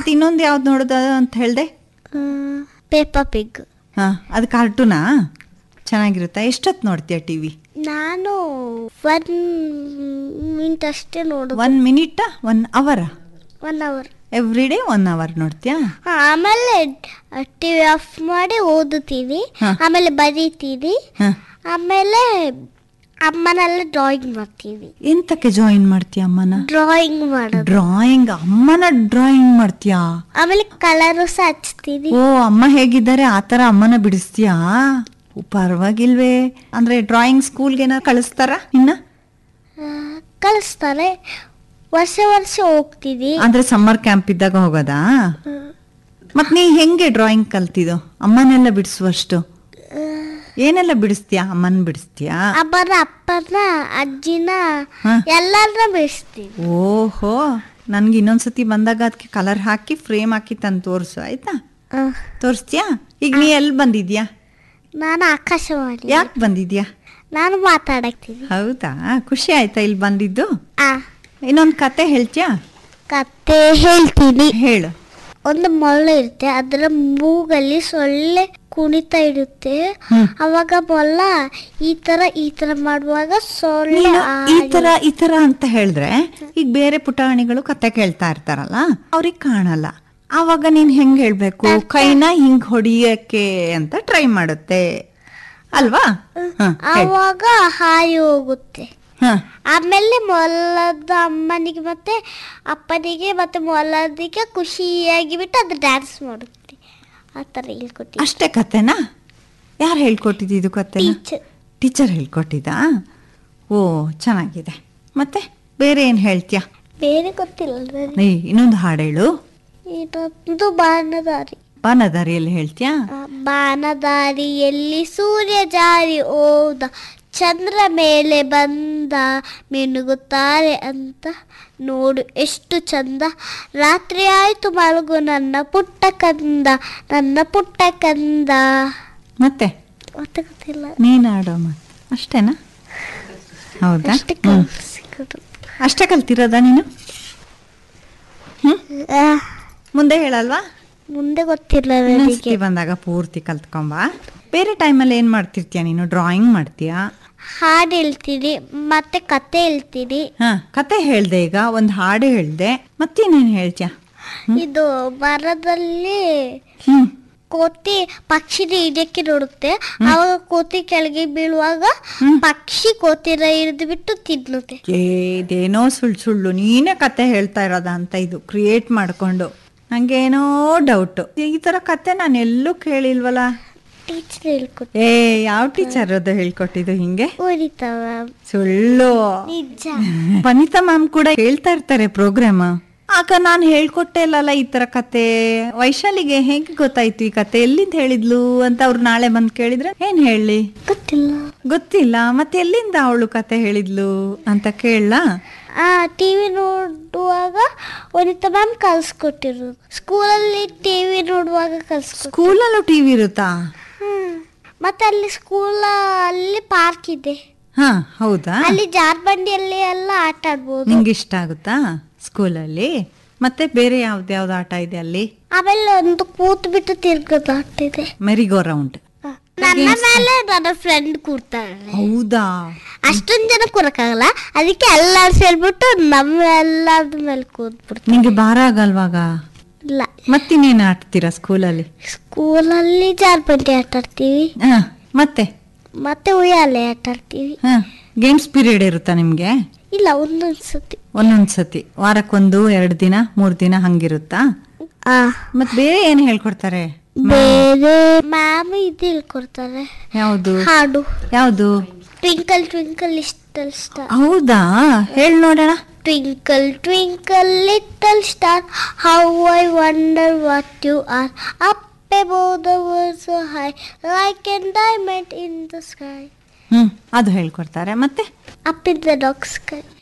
ಮತ್ತೆ ಇನ್ನೊಂದು ಯಾವ್ದು ನೋಡೋದು ಅಂತ ಹೇಳ್ದೆ ಪೇಪಾ ಪಿಗ್ ಹಾ ಅದು ಕಾರ್ಟೂನಾ ಚೆನ್ನಾಗಿರುತ್ತಾ ಎಷ್ಟೊತ್ತು ನೋಡ್ತೀಯ ಟಿವಿ ನಾನು ಒನ್ ಮಿನಿಟ್ ಅಷ್ಟೇ ನೋಡು one minute one hour one hour every day one hour ನೋಡ್ತೀಯಾ ಆಮೇಲೆ ಟಿವಿ ಆಫ್ ಮಾಡಿ ಓದುತ್ತೀನಿ ಹಾ. ಆಮೇಲೆ ಬರೀತೀನಿ ಹಾ ಆಮೇಲೆ ಅಮ್ಮನೆಲ್ಲ ಡ್ರಾಯಿಂಗ್ ಮಾಡ್ತೀನಿ ಎಂತಕ್ಕೆ ಜಾಯಿನ್ ಮಾಡ್ತೀಯ ಅಮ್ಮನ ಡ್ರಾಯಿಂಗ್ ಮಾಡೋದು ಡ್ರಾಯಿಂಗ್ ಅಮ್ಮನ ಡ್ರಾಯಿಂಗ್ ಮಾಡ್ತೀಯಾ ಆಮೇಲೆ ಕಲರು ಸಹ ಹಚ್ತೀನಿ ಓ ಅಮ್ಮ ಹೇಗಿದ್ದಾರೆ ಆ ಥರ ಅಮ್ಮನ ಬಿಡಿಸ್ತೀಯಾ ಓ, ಪರವಾಗಿಲ್ವೇ ಅಂದ್ರೆ ಡ್ರಾಯಿಂಗ್ ಸ್ಕೂಲ್ಗೆ ಏನಾದ್ರು ಕಳಿಸ್ತಾರ ಇನ್ನ ಆ, ಕಲಿಸ್ತಾರೆ ವರ್ಷ ವರ್ಷ ಹೋಗ್ತೀನಿ ಅಂದ್ರೆ ಸಮ್ಮರ್ ಕ್ಯಾಂಪ್ ಇದ್ದಾಗ ಹೋಗೋದಾ ಮತ್ ನೀ ಹೆಂಗೆ ಡ್ರಾಯಿಂಗ್ ಕಲ್ತಿದ್ದು ಅಮ್ಮನೆಲ್ಲ ಬಿಡಿಸುವಷ್ಟು ಏನೆಲ್ಲ ಬಿಡಿಸ್ತೀಯಾ ಅಮ್ಮನ ಬಿಡಿಸ್ತೀಯಾ ಅಮ್ಮನ ಅಪ್ಪನ ಅಜ್ಜಿನ ಹಾ. ಎಲ್ಲರನ್ನ ಬಿಡಿಸ್ತೀನಿ ಓಹೋ ನನ್ಗೆ ಇನ್ನೊಂದ್ಸತಿ ಬಂದಾಗ ಅದಕ್ಕೆ ಕಲರ್ ಹಾಕಿ ಫ್ರೇಮ್ ಹಾಕಿ ತಂದು ತೋರಿಸು ಆಯ್ತಾ ಆ, ತೋರಿಸ್ತೀಯಾ ಈಗ ನೀ ಎಲ್ಲಿ ಬಂದಿದ್ಯಾ ನಾನು ಆಕಾಶವಾಣಿ ಯಾಕೆ ಬಂದಿದ್ಯಾ ನಾನು ಮಾತಾಡಕ್ತೀನಿ ಹೌದಾ ಖುಷಿ ಆಯ್ತಾ ಇಲ್ಲಿ ಬಂದಿದ್ದು ಆ ಇನ್ನೊಂದು ಕತೆ ಹೇಳ್ತೀಯಾ ಕತೆ ಹೇಳ್ತೀನಿ ಹೇಳು ಒಂದು ಮೊಲ ಇರುತ್ತೆ ಅದರ ಮೂಗಲ್ಲಿ ಸೊಳ್ಳೆ ಕುಣಿತಾ ಇರುತ್ತೆ ಹ್ಮ್. ಅವಾಗ ಮೊಲ ಈ ತರ ಈ ತರ ಮಾಡುವಾಗ ಸೊಳ್ಳೆ ನೀನು ಈ ಆಗಿ- ತರ ಈ ತರ ಅಂತ ಹೇಳಿದ್ರೆ ಈಗ ಬೇರೆ ಪುಟಾಣಿಗಳು ಕತೆ ಕೇಳ್ತಾ ಇರ್ತಾರಲ್ಲ ಅವ್ರಿಗೆ ಕಾಣಲ್ಲ ಆವಾಗ ನೀನ್ ಹೆಂಗ್ ಹೇಳ್ಬೇಕು ಕೈನ ಹಿಂಗ್ ಹೊಡಿಯಕ್ಕೆ ಅಂತ ಟ್ರೈ ಮಾಡುತ್ತೆ ಅಲ್ವಾ ಹ, ಹೇಳ್. ಆವಾಗ ಹಾರಿ ಹೋಗುತ್ತೆ ಹ, ಆಮೇಲೆ ಮೊಲದ ಅಮ್ಮನಿಗೆ ಮತ್ತೆ ಅಪ್ಪನಿಗೆ ಮತ್ತೆ ಮೊಲದಿಗೆ ಖುಷಿಯಾಗಿ ಬಿಟ್ಟು ಅದು ಡ್ಯಾನ್ಸ್ ಮಾಡುತ್ತೆ ಆ ಥರ ಹೇಳ್ಕೊಟ್ಟು ಅಷ್ಟೇ ಕತೆನಾ ಯಾರು ಹೇಳ್ಕೊಟ್ಟಿದ್ದು ಇದು ಕತೆನ ಟೀಚರ್ ಟೀಚರ್ ಹೇಳ್ಕೊಟ್ಟಿದ್ದಾ ಓ ಚೆನ್ನಾಗಿದೆ ಮತ್ತೆ ಬೇರೆ ಏನ್ ಹೇಳ್ತೀಯಾ ಬೇರೆ ಗೊತ್ತಿಲ್ಲ ನನಗೆ. ಏ ಇನ್ನೊಂದು ಹಾಡು ಹೇಳು ಇನ್ನೊಂದು ಬಾಣದಾರಿ ಬಾನದಾರಿಯಲ್ಲಿ ಹೇಳ್ತೀಯಾ ಆ ಬಾಣದಾರಿಯಲ್ಲಿ ಸೂರ್ಯ ಜಾರಿ ಹೋದ ಚಂದ್ರ ಮೇಲೆ ಬಂದ ಮಿನುಗುತ್ತಾರೆ ಅಂತ ನೋಡು ಎಷ್ಟು ಚಂದ ರಾತ್ರಿ ಆಯ್ತು ಮಲಗು ನನ್ನ ಪುಟ್ಟ ಕಂದ ನನ್ನ ಪುಟ್ಟ ಕಂದ ಮತ್ತೆ ಮತ್ತೆ ಗೊತ್ತಿಲ್ಲ ನೀನ್ ಆಡೋ ಮಾತು ಅಷ್ಟೇನಾ ಹೌದಾ ಅಷ್ಟೇ ಹ್ಮ್. ಕಲ್ಸಿರೋದು. ಅಷ್ಟೇ ಕಲ್ತಿರೋದಾ ನೀನು ಹ್ಮ್ ಆ, ಮುಂದೆ ಹೇಳಲ್ವಾ ಮುಂದೆ ಗೊತ್ತಿಲ್ಲ ನನಗೆ ಇನ್ನೊಂದ್ಸತಿ ಬಂದಾಗ ಪೂರ್ತಿ ಕಲ್ತ್ಕೊಂಬ ಬೇರೆ ಟೈಮಲ್ಲಿ ಏನ್ ಮಾಡ್ತಿರ್ತೀಯ ನೀನು ಡ್ರಾಯಿಂಗ್ ಮಾಡ್ತೀಯಾ ಹಾಡು ಹೇಳ್ತೀನಿ ಮತ್ತೆ ಕತೆ ಹೇಳ್ತೀನಿ ಹಾ ಕತೆ ಹೇಳ್ದೆ ಈಗ ಒಂದ್ ಹಾಡು ಹೇಳ್ದೆ ಮತ್ತೇನೇನ್ ಹೇಳ್ತೀಯ ಇದು ಮರದಲ್ಲಿ ಹ್ಮ್ ಕೋತಿ ಪಕ್ಷಿನ ಹಿಡಿಯಕ್ಕೆ ನೋಡುತ್ತೆ ಆವಾಗ ಕೋತಿ ಕೆಳಗೆ ಬೀಳುವಾಗ ಪಕ್ಷಿ ಕೋತಿನ ಹಿಡಿದು ಬಿಟ್ಟು ತಿನ್ನುತ್ತೆ ಏದೇನೋ ಸುಳ್ಳು ಸುಳ್ಳು ನೀನೇ ಕತೆ ಹೇಳ್ತಾ ಇರೋದ ಅಂತ ಇದು ಕ್ರಿಯೇಟ್ ಮಾಡ್ಕೊಂಡು ನಂಗೇನೋ ಡೌಟ್ ಈ ತರ ಕತೆ ನಾನು ಎಲ್ಲೂ ಕೇಳಿಲ್ವಲ್ಲ ಟೀಚರ್ ಹೇಳ್ಕೊಟ್ಟು ಏ ಯಾವ ಟೀಚರ್ ಅದು ಹೇಳ್ಕೊಟ್ಟಿದ್ದು ಹಿಂಗೆ ಉರಿತಾ ಮ್ಯಾಮ್ ಸುಳ್ಳು ನಿಜ ವನಿತಾ ಮ್ಯಾಮ್ ಕೂಡ ಹೇಳ್ತಾ ಇರ್ತಾರೆ ಪ್ರೋಗ್ರಾಮ್ ಆಗ ನಾನು ಹೇಳ್ಕೊಟ್ಟೆ ಇಲ್ಲಲ್ಲ ಈ ತರ ಕತೆ ವೈಶಾಲಿಗೆ ಹೇಗೆ ಗೊತ್ತಾಯ್ತು ಈ ಕತೆ ಎಲ್ಲಿಂದ ಹೇಳಿದ್ಲು ಅಂತ ಅವ್ರು ನಾಳೆ ಬಂದ್ ಕೇಳಿದ್ರೆ ಏನ್ ಹೇಳಿ ಗೊತ್ತಿಲ್ಲ ಗೊತ್ತಿಲ್ಲ ಮತ್ತೆ ಎಲ್ಲಿಂದ ಅವಳು ಕತೆ ಹೇಳಿದ್ಲು ಅಂತ ಕೇಳಲಾ ಆ ಟಿವಿ ನೋಡುವಾಗ ವನಿತಾ ಮ್ಯಾಮ್ ಕಲ್ಸ್ಕೊಟ್ಟಿರೋದು ಸ್ಕೂಲಲ್ಲಿ ಟಿವಿ ನೋಡುವಾಗ ಕಲ್ಸ್ಕೊಟ್ಟು ಸ್ಕೂಲಲ್ಲೂ ಟಿವಿ ಇರುತ್ತಾ ಹ್ಮ್ ಮತ್ತೆ ಅಲ್ಲಿ ಸ್ಕೂಲ್ ಅಲ್ಲಿ ಪಾರ್ಕ್ ಇದೆ ಹಾ ಹೌದಾ ಅಲ್ಲಿ ಜಾರ್ಬಂಡಿಯಲ್ಲಿ ಎಲ್ಲ ಆಟ ಆಡ್ಬೋದು ನಿಂಗೆ ಇಷ್ಟ ಆಗುತ್ತಾ ಸ್ಕೂಲಲ್ಲಿ ಮತ್ತೆ ಬೇರೆ ಯಾವ್ದು ಯಾವ್ದು ಆಟ ಇದೆ ಅಲ್ಲಿ ಆಮೇಲೆ ಒಂದು ಕೂತ್ ಬಿಟ್ಟು ತಿರ್ಗೋದು ಆಟ ಇದೆ ಮೆರಿಗೋ ರೌಂಡ್ ನನ್ನ ಮೇಲೆ ನನ್ನ ಫ್ರೆಂಡ್ ಕೂರ್ತಾಳೆ ಹೌದಾ ಅಷ್ಟೊಂದ್ ಜನ ಕೂರಕ್ಕಾಗಲ್ಲ ಅದಕ್ಕೆ ಎಲ್ಲಾರು ಸೇರ್ಬಿಟ್ಟು ನಮ್ಮ ಎಲ್ಲಾದ್ರ ಮೇಲೆ ಕೂತ್ಬಿಡ್ತಾರೆ ನಿಂಗೆ ಭಾರ ಆಗಲ್ವಾಗ ಇಲ್ಲ ಮತ್ತಿನ್ನೇನು ಆಡ್ತೀರಾ ಸ್ಕೂಲಲ್ಲಿ ಸ್ಕೂಲಲ್ಲಿ ಜಾರ್ಬಂಡಿ ಆಟ ಆಡ್ತೀವಿ ಹಾ ಮತ್ತೆ ಮತ್ತೆ ಉಯ್ಯಾಲೆ ಆಟ ಆಡ್ತೀವಿ ಹಾ ಗೇಮ್ಸ್ ಪೀರಿಯಡ್ ಇರುತ್ತಾ ನಿಮ್ಗೆ ಇಲ್ಲ ಒಂದೊಂದ್ ಸತಿ ಒಂದೊಂದ್ ಸತಿ ವಾರಕ್ಕೊಂದು ಎರಡು ದಿನ ಮೂರ್ ದಿನ ಹಂಗಿರುತ್ತಾ ಆ ಮತ್ ಬೇರೆ ಏನ್ ಹೇಳ್ಕೊಡ್ತಾರೆ ಬೇರೆ ಮ್ಯಾಮ್ ಇದು ಹೇಳ್ಕೊಡ್ತಾರೆ ಯಾವ್ದು ಹಾಡು ಯಾವ್ದು ಟ್ವಿಂಕಲ್ ಟ್ವಿಂಕಲ್ ಲಿಟಲ್ ಸ್ಟಾರ್ ಹೌದಾ ಹೇಳ್ ನೋಡೋಣ Twinkle, twinkle, little star, how I wonder what you are. Up above the world so high, like a diamond in the sky. ಹ್ಮ್ ಅದು ಹೇಳ್ಕೊಡ್ತಾರೆ ಮತ್ತೆ Up in the dark sky.